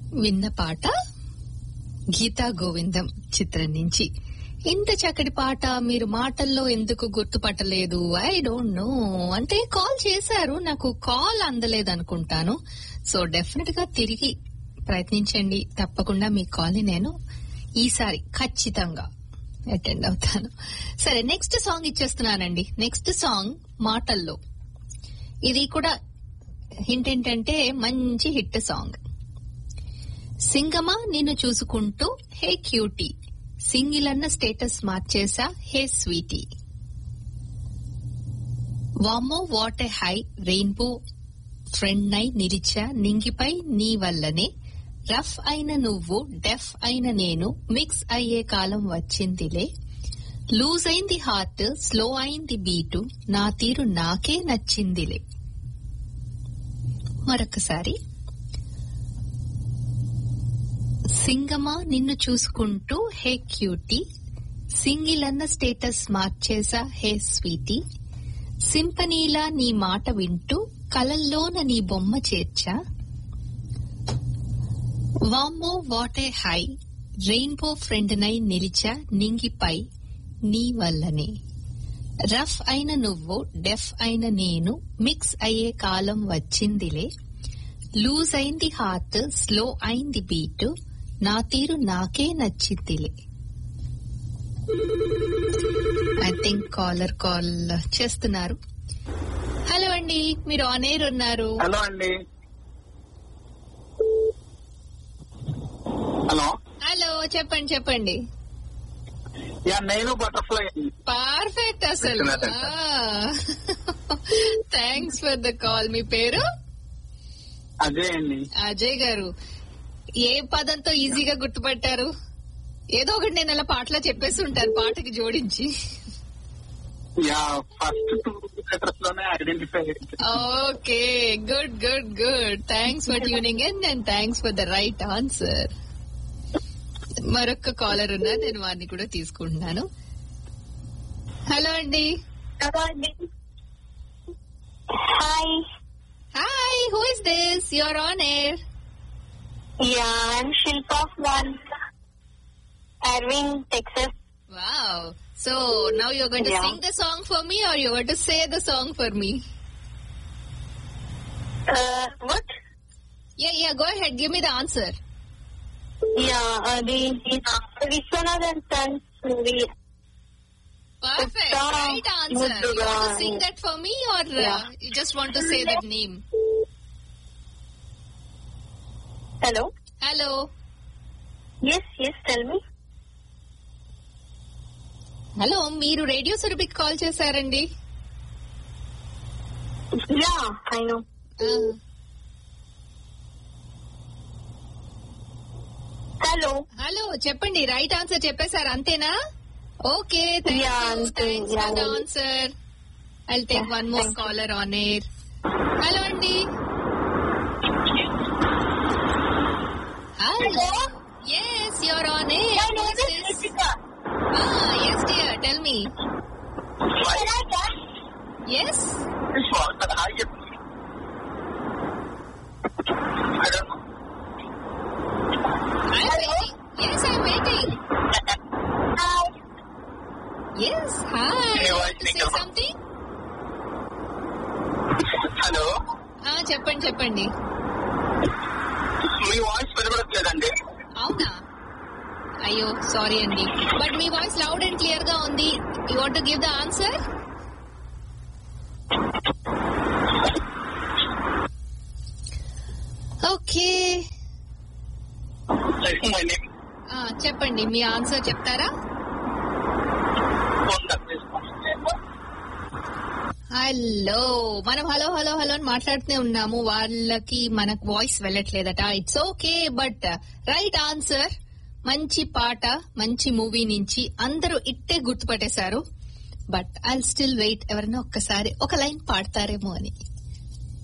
విన్న పాట గీతా గోవిందం చిత్రం నుంచి ఇంత చక్కటి పాట మీరు మాటల్లో ఎందుకు గుర్తుపట్టలేదు ఐ డోంట్ నో అంటే కాల్ చేశారు నాకు కాల్ అందలేదు అనుకుంటాను సో డెఫినెట్ గా తిరిగి ప్రయత్నించండి తప్పకుండా మీ కాల్ ని నేను ఈసారి ఖచ్చితంగా అటెండ్ అవుతాను సరే నెక్స్ట్ సాంగ్ ఇచ్చేస్తున్నానండి నెక్స్ట్ సాంగ్ మాటల్లో ఇది కూడా హింట్ ఏంటంటే మంచి హిట్ సాంగ్ సింగమా నిన్ను చూసుకుంటూ హే క్యూటీ సింగిల్ అన్న స్టేటస్ మార్చేసా హే స్వీటీ వామో what a high rainbow friend నై నిలిచా నింగిపై నీ వల్లనే రఫ్ అయిన నువ్వు డెఫ్ అయిన నేను మిక్స్ అయ్యే కాలం వచ్చిందిలే లూజ్ అయింది హార్ట్ స్లో అయింది బీటు నా తీరు నాకే నచ్చిందిలే మరొకసారి సింగమా నిన్ను చూసుకుంటూ హే క్యూటీ సింగిల్ అన్న స్టేటస్ మార్చేసా హే స్వీటీ సింపనీలా నీ మాట వింటూ కలల్లోన నీ బొమ్మ చేర్చా వామ్మో what a high rainbow friend నై నిలిచా నింగిపై నీ వల్లనే రఫ్ అయిన నువ్వు డెఫ్ అయిన నేను మిక్స్ అయ్యే కాలం వచ్చిందిలే లూజ్ అయింది హార్ట్ స్లో అయింది బీటు నా తీరు నాకే నచ్చిందిలే ఐ థింక్ కాలర్ కాల్ చేస్తున్నారు హలో అండి మీరు ఆన్ ఎయిర్ ఉన్నారు హలో అండి హలో హలో చెప్పండి చెప్పండి యా నేను బటర్ఫ్లై పర్ఫెక్ట్ అసలు థ్యాంక్స్ ఫర్ ద కాల్ మీ పేరు అదే అండి అజయ్ గారు ఏ పదంతో ఈజీగా గుర్తుపట్టారు ఏదో ఒకటి నేను అలా పాటలో చెప్పేసి ఉంటాను పాటకి జోడించి యా ఫస్ట్ టూ లెటర్స్ లోనే identify okay good good good thanks for tuning in and thanks for the right answer మరొక కాలర్ ఉన్నారు నేను వారిని కూడా తీసుకుంటున్నాను హలో అండి hi hi who is this your on air yeah I'm Shilpa from Irving Texas Wow. So now you're going to Yeah. sing the song for me or you're going to say the song for me? What Yeah, yeah, go ahead. Give me the answer. Yeah అది Viswanath and sons movie Perfect. Song. Right answer. You Mudduga. want to sing that for me or uh, Yeah. you just want to say that name? Hello Hello. Yes yes tell me hello మీరు radio సురభికి call చేశారండి yeah I know hello hello చెప్పండి right answer చెప్పేశారు అంతేనా okay Yeah, అంతే. Thanks for the Yeah. Answer I take Yeah, one more thank you. Caller on air hello అండి hello yes your on air yes dear tell me yes I'm waiting. Yes, I'm waiting. Yes, hi. Hey, You why want to say think about- something? Hello ఆ, చెప్పండి చెప్పండి మీ voice వినబడట్లేదండి అవునా అయ్యో sorry అండి but మీ voice loud and clear గా ఉంది you want to give the answer okay my name చెప్పండి మీ ఆన్సర్ చెప్తారా హలో మనం హలో హలో హలో అని మాట్లాడుతూనే ఉన్నాము వాళ్ళకి మనకు వాయిస్ వెళ్ళట్లేదట it's okay but right answer మంచి పాట మంచి మూవీ నుంచి అందరూ ఇట్టే గుర్తుపట్టేశారు బట్ ఐ స్టిల్ వెయిట్ ఎవరైనా ఒక్కసారి ఒక లైన్ పాడతారేమో అని